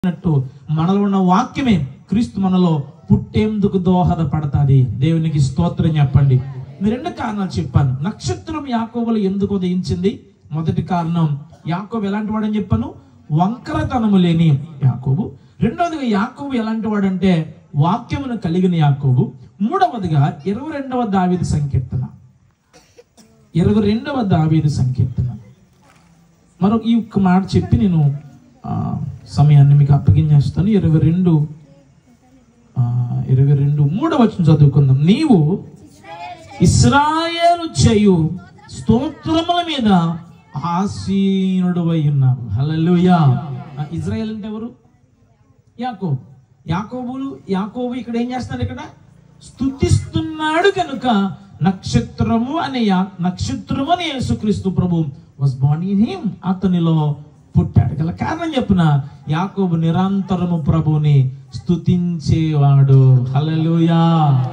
అన్నట్టు మనలో ఉన్న వాక్యమే క్రీస్తు మనలో పుట్టేందుకు దోహదపడతాది దేవునికి స్తోత్రం చెప్పండి నేను రెండు కారణాలు చెప్పాను నక్షత్రం యాకోబులు ఎందుకు ఉదయించింది మొదటి కారణం యాకోబు ఎలాంటి వాడని చెప్పాను వంకరతనము లేని యాకోబు రెండవదిగా యాకోబు ఎలాంటి వాడంటే వాక్యమును కలిగిన యాకోబు మూడవదిగా ఇరవై రెండవ దావిది సంకీర్తన ఇరవై రెండవ దావీదు సంకీర్తన మరొక ఈ ఒక్క మాట చెప్పి నేను ఆ, సమయాన్ని మీకు అప్పగించేస్తాను ఇరవై రెండు ఆ, ఇరవై రెండు మూడవ వచనం చదువుకుందాం నీవు ఇస్రాయేలు చేయు స్తోత్రముల మీద ఆసీనుడు ఉన్నావు హల్లెలూయా ఆ, ఇజ్రాయేల్ అంటే ఎవరు యాకోబు యాకోబులు యాకోబు ఇక్కడ ఏం చేస్తున్నాడు ఇక్కడ స్తుతిస్తున్నాడు కనుక నక్షత్రము అనే యా- నక్షత్రము అనే యేసుక్రీస్తు ప్రభు వాస్ బాన్ ఇన్ హిమ్ అతనిలో పుట్టాడు గల కారణం చెప్పున యాకోబు నిరంతరము ప్రభుని స్తుతించేవాడు హల్లెలూయా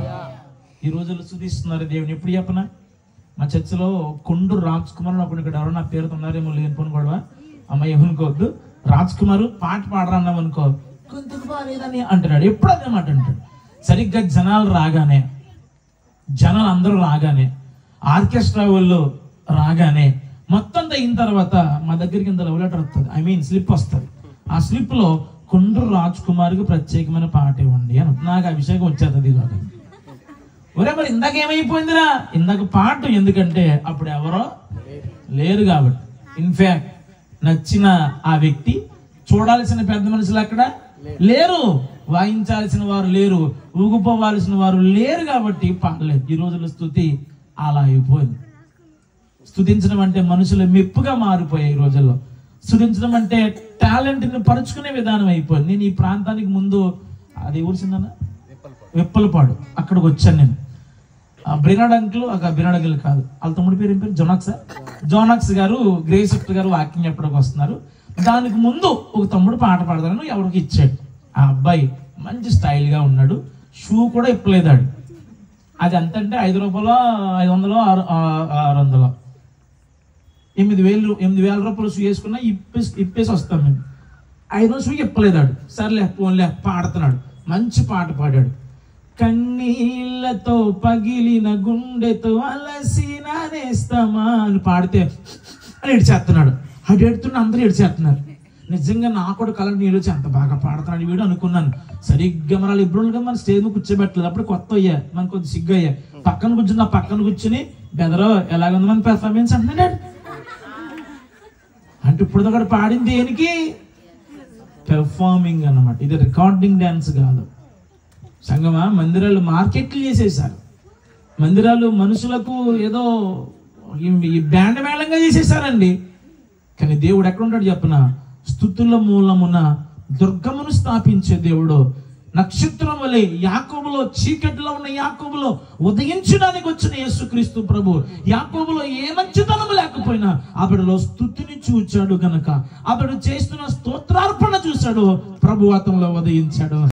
ఈ రోజుల్లో స్తుతిస్తున్నారు దేవుని ఎప్పుడు చెప్పనా మా చర్చిలో కొండు రాజ్ కుమార్ అని ఒకడు ఇక్కడ ఎవరో నా పేరుతో ఉన్నారేమో లేనిపోను గొడవ అమ్మాయి ఏమనుకోవద్దు రాజ్ కుమార్ పాట పాడరా అన్నాం అనుకో కొంచెం బాగాలేదని అంటున్నాడు ఎప్పుడు అదే మాట అంటాడు సరిగ్గా జనాలు రాగానే జనాలు అందరూ రాగానే ఆర్కెస్ట్రా వాళ్ళు రాగానే మొత్తం అయిన తర్వాత మా దగ్గరికి ఇంత లవ్ లెటర్ వస్తుంది ఐ మీన్ స్లిప్ వస్తుంది ఆ స్లిప్ లో కొండ్రు రాజ్ కుమార్కి ప్రత్యేకమైన పాట ఇవ్వండి అని నాకు అభిషేకం వచ్చేది ఇలాగ ఒరే మరి ఇందాక ఏమైపోయిందిరా ఇందాక పాట ఎందుకంటే అప్పుడు ఎవరో లేరు కాబట్టి ఇన్ఫాక్ట్ నచ్చిన ఆ వ్యక్తి చూడాల్సిన పెద్ద మనుషులు అక్కడ లేరు వాయించాల్సిన వారు లేరు ఊగిపోవాల్సిన వారు లేరు కాబట్టి పాడలేదు ఈ రోజుల స్థుతి అలా అయిపోయింది స్థుతించడం అంటే మనుషులు మెప్పుగా మారిపోయాయి ఈ రోజుల్లో స్థుతించడం అంటే టాలెంట్ ని పరుచుకునే విధానం అయిపోయింది నేను ఈ ప్రాంతానికి ముందు అది ఊరు చిన్న వెప్పలపాడు అక్కడికి వచ్చాను నేను ఆ బ్రినాడ్ అంకుల్ ఒక బ్రినాడ్ అంకుల్ కాదు వాళ్ళ తమ్ముడి పేరు ఏం పేరు జోనాక్స్ జోనాక్స్ గారు గ్రేసిఫ్ట్ గారు వాకింగ్ చెప్పడానికి వస్తున్నారు దానికి ముందు ఒక తమ్ముడు పాట పాడతాను ఎవరికి ఇచ్చాడు ఆ అబ్బాయి మంచి స్టైల్ గా ఉన్నాడు షూ కూడా ఇప్పలేదాడు అది ఎంత అంటే ఐదు రూపాయలు ఐదు వందలు ఆరు ఆ- ఆరు వందలు ఎనిమిది వేలు ఎనిమిది వేల రూపాయలు షూ వేసుకున్నా ఇప్పేసి ఇప్పేసి వస్తాం మేము ఐదు షూ ఇప్పలేదాడు సర్లే పోన్లే పాడుతున్నాడు మంచి పాట పాడాడు కన్నీళ్లతో పగిలిన గుండెతో అలసిన నేస్తమా అని పాడితే అని ఏడ్చేస్తున్నాడు అటు ఏడుతున్న అందరూ ఏడ్చేస్తున్నారు నిజంగా నా కూడా కలర్ నీళ్ళు వచ్చి అంత బాగా పాడుతున్నాడు వీడు అనుకున్నాను సరిగ్గా మన ఇబ్బందులుగా మన స్టేజ్ మీద కూర్చోబెట్టలేదు అప్పుడు కొత్త అయ్యా మనకు కొద్ది సిగ్గు అయ్యా పక్కన కూర్చుని నా పక్కన కూర్చుని బెదరో ఎలాగుంది మన పెర్ఫార్మెన్స్ అంటున్నాడు అంటే ఇప్పుడు దగ్గర పాడింది దేనికి పెర్ఫార్మింగ్ అన్నమాట ఇది రికార్డింగ్ డ్యాన్స్ కాదు సంగమా మందిరాలు మార్కెట్లు చేసేసారు మందిరాలు మనుషులకు ఏదో ఈ- ఈ బ్యాండ్ మేళంగా చేసేసారండి కానీ దేవుడు ఎక్కడ ఉంటాడు చెప్పన స్థుతుల మూలమున దుర్గమును స్థాపించే దేవుడు నక్షత్రం వలె యాకోబులో చీకటిలో ఉన్న యాకోబులో ఉదయించడానికి వచ్చిన యేసుక్రీస్తు ప్రభు యాకోబులో ఏ మంచితనము లేకపోయినా అతడిలో స్థుతిని చూచాడు గనక అతడు చేస్తున్న స్తోత్రార్పణ చూశాడు ప్రభు అతనిలో ఉదయించాడు